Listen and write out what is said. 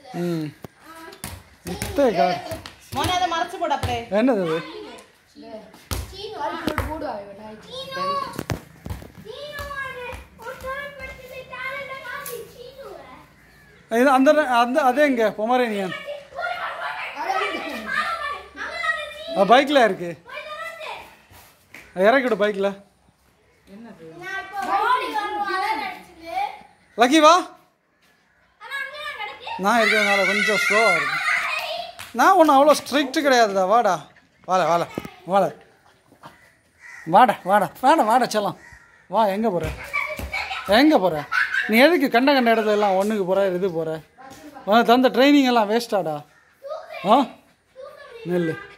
ம் இத்தே கார் മോനെ അത് മറച്ചു പോടപ്പേ என்னது அது இது அந்த அந்த அதே இங்கே பொமரேனியன் பைக்கில் இருக்கு அது இறக்கிடு பைக்கில் லக்கி வா நான் இருக்கிறதுனால கொஞ்சம் ஸ்லோவாக இருக்கும் நான் ஒன்றும் அவ்வளோ ஸ்ட்ரிக்ட் கிடையாதுடா வாடா வாட வாட வாட வாடா வாடா வாடா வாடா செல்லாம் வா எங்கே போகிற எங்கே போகிற நீ எதுக்கு கண்ட கண்ட இடத்துல எல்லாம் ஒன்றுக்கு போகிற இது போகிற உனக்கு தந்த ட்ரைனிங் எல்லாம் வேஸ்ட்டாடா ஆ நெல்